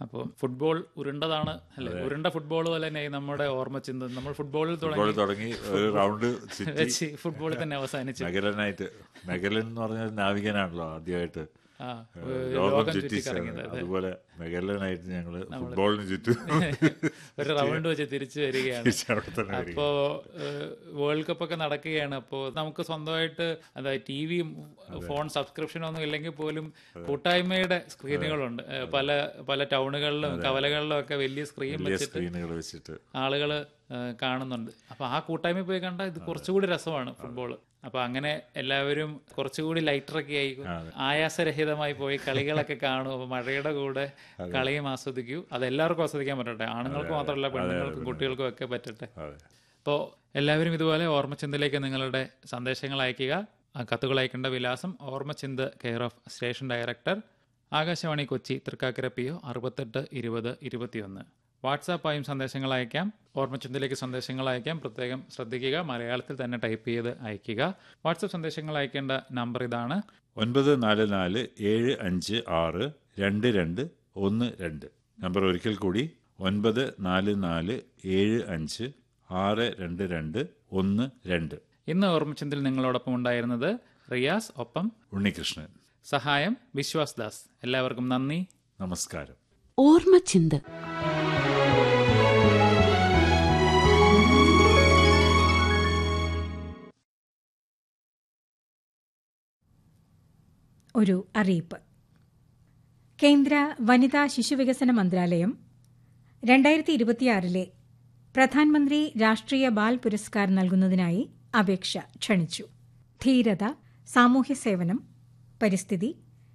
അപ്പോൾ ഫുട്ബോൾ ഉരുണ്ടതാണ് അല്ലെ ഉരുണ്ട ഫുട്ബോൾ പോലെ തന്നെ ഈ നമ്മുടെ ഓർമ്മ ചിന്ത നമ്മൾ ഫുട്ബോളിൽ ഫുട്ബോൾ തുടങ്ങി തുടങ്ങി ഒരു റൗണ്ട് ചുറ്റി വെച്ച് ഫുട്ബോളിൽ തന്നെ അവസാനിച്ചു മെഗലനായിട്ട് മെഗലൻ എന്ന് പറഞ്ഞാൽ നാവികനാണല്ലോ ആദ്യമായിട്ട് ആ ലോകം ചുറ്റി ചുറ്റി കറങ്ങിയത് അതുപോലെ മെഗലനായിട്ട് ഞങ്ങള് ഫുട്ബോളിന് ചുറ്റും ഒരു റൗണ്ട് വെച്ച് തിരിച്ചു വരികയാണ് അവിടെ തന്നെ വരിക. അപ്പോ വേൾഡ് കപ്പ് ഒക്കെ നടക്കുകയാണ് അപ്പോൾ നമുക്ക് സ്വന്തമായിട്ട് അതായത് ടി വിയും ഫോൺ സബ്സ്ക്രിപ്ഷനും ഒന്നും ഇല്ലെങ്കിൽ പോലും കൂട്ടായ്മയുടെ സ്ക്രീനുകളുണ്ട് ഏഹ് പല പല ടൗണുകളിലും കവലകളിലും ഒക്കെ വലിയ സ്ക്രീൻ വലിയ വെച്ചിട്ട് സ്ക്രീനുകൾ വെച്ചിട്ട് ആളുകൾ കാണുന്നുണ്ട് അപ്പൊ ആ കൂട്ടായ്മ പോയി കണ്ടാൽ ഇത് കുറച്ചുകൂടി രസമാണ് ഫുട്ബോൾ അപ്പൊ അങ്ങനെ എല്ലാവരും കുറച്ചുകൂടി ലൈറ്ററൊക്കെ ആയി ആയാസരഹിതമായി പോയി കളികളൊക്കെ കാണും അപ്പൊ മഴയുടെ കൂടെ കളിയും ആസ്വദിക്കൂ അത് എല്ലാവർക്കും ആസ്വദിക്കാൻ പറ്റട്ടെ ആണുങ്ങൾക്ക് മാത്രമല്ല പെണ്ണുങ്ങൾക്കും കുട്ടികൾക്കും ഒക്കെ പറ്റട്ടെ അതെ അപ്പോൾ എല്ലാവരും ഇതുപോലെ ഓർമ്മചിന്തയിലേക്ക് നിങ്ങളുടെ സന്ദേശങ്ങൾ അയയ്ക്കുക ആ കത്തുകൾ അയക്കേണ്ട വിലാസം ഓർമ്മചിന്ത care of station director Akashvani Kochi Thrikkakara P O അറുപത്തെട്ട് ഇരുപത് ഇരുപത്തിയൊന്ന് വാട്സാപ്പായും സന്ദേശങ്ങൾ അയക്കാം ഓർമ്മചിന്തയിലേക്ക് സന്ദേശങ്ങൾ അയക്കാം പ്രത്യേകം ശ്രദ്ധിക്കുക മലയാളത്തിൽ തന്നെ ടൈപ്പ് ചെയ്ത് അയയ്ക്കുക വാട്സപ്പ് സന്ദേശങ്ങൾ അയക്കേണ്ട നമ്പർ ഇതാണ് ഒൻപത് നാല് നാല് ഏഴ് അഞ്ച് ആറ് രണ്ട് രണ്ട് ഒന്ന് രണ്ട് നമ്പർ ഒരിക്കൽ കൂടി ഒൻപത് നാല് നാല് ഏഴ് അഞ്ച് ആറ് രണ്ട് രണ്ട് ഒന്ന് രണ്ട് ഇന്ന് ഓർമ്മചിന്തയിൽ നിങ്ങളോടൊപ്പം ഉണ്ടായിരുന്നത് റിയാസ് ഒപ്പം ഉണ്ണികൃഷ്ണൻ സഹായം വിശ്വാസ് ദാസ് എല്ലാവർക്കും നന്ദി നമസ്കാരം ഓർമ്മച്ചിന്ത് ഒരു അറിയിപ്പ് കേന്ദ്ര വനിതാ ശിശുവികസന മന്ത്രാലയം രണ്ടായിരത്തി ഇരുപത്തിയാറിലെ പ്രധാനമന്ത്രി രാഷ്ട്രീയ ബാൽ പുരസ്കാർ നൽകുന്നതിനായി അപേക്ഷ ക്ഷണിച്ചു ധീരത സാമൂഹ്യ സേവനം പരിസ്ഥിതി